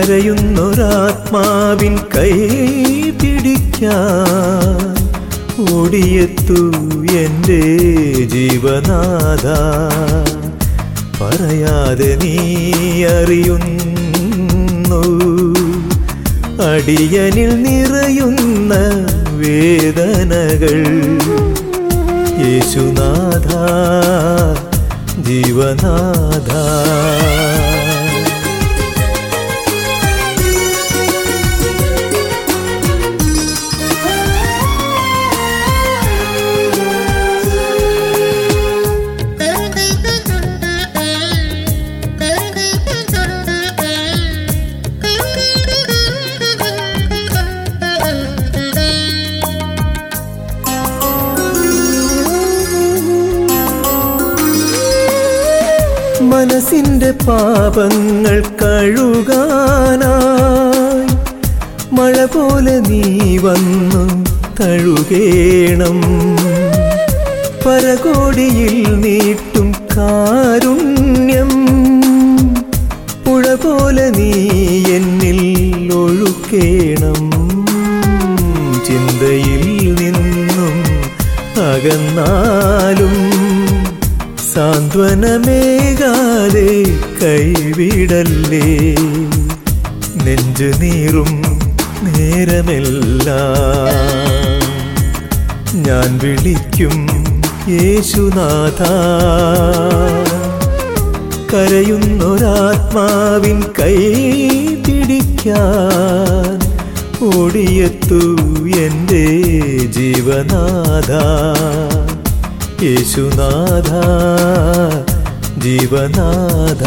കരയുന്നൊരാത്മാവിൻ കൈ പിടിക്കാൻ ഓടിയെത്തു എൻ്റെ ജീവനാഥ പറയാതെ നീ അറിയുന്നു അടിയനിൽ നിറയുന്ന വേദനകൾ യേശുനാഥ ജീവനാഥ മനസ്സിന്റെ പാപങ്ങൾ കഴുകാനായി മഴ പോലെ നീ വന്നു തഴുകേണം പരകോടിയിൽ നീട്ടും കാരുണ്യം പുഴ പോലെ നീ എന്നിൽ ഒഴുക്കേണം ചിന്തയിൽ നിന്നും അകന്നാലും സാന്ത്വനമേകാതെ കൈവിടല്ലേ നെഞ്ചു നീറും നേരമെല്ലാം ഞാൻ വിളിക്കും യേശുനാഥ കരയുന്നൊരാത്മാവിൻ കൈ പിടിക്കാൻ ഓടിയെത്തു എൻ്റെ ജീവനാഥ യേശുനാഥ ജീവനാഥ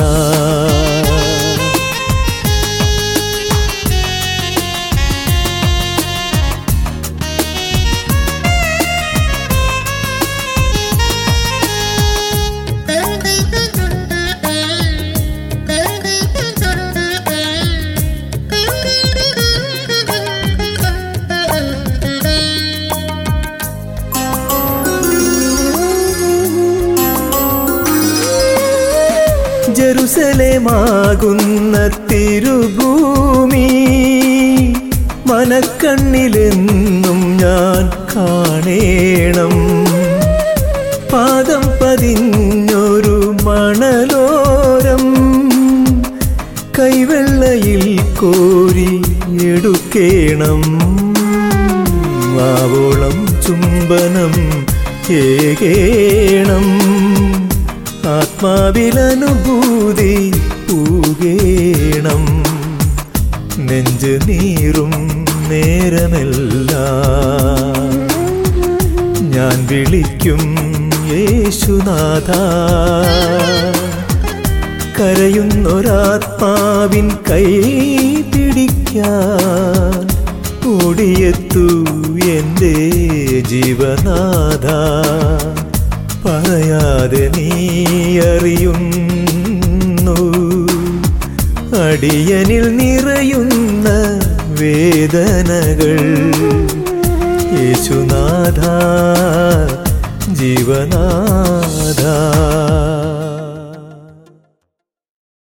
ജെറുസലേമാകുന്ന തിരുഭൂമി മനക്കണ്ണിലെന്നും ഞാൻ കാണേണം പാദം പതിഞ്ഞൊരു മണലോരം കൈവെള്ളയിൽ കോരി എടുക്കേണം ആവോളം ചുംബനം ഏകേണം ആത്മാവിലനുഭൂതി പൂകേണം നെഞ്ച് നീറും നേരമെല്ലാം ഞാൻ വിളിക്കും യേശുനാഥ കരയുന്നൊരാത്മാവിൻ കൈ പിടിക്കാൻ ഓടിയെത്തു എൻ്റെ ജീവനാഥ പറയാതെ നീ അറിയുന്നു അടിയനിൽ നിറയുന്ന വേദനകൾ യേശുനാഥ ജീവനാഥ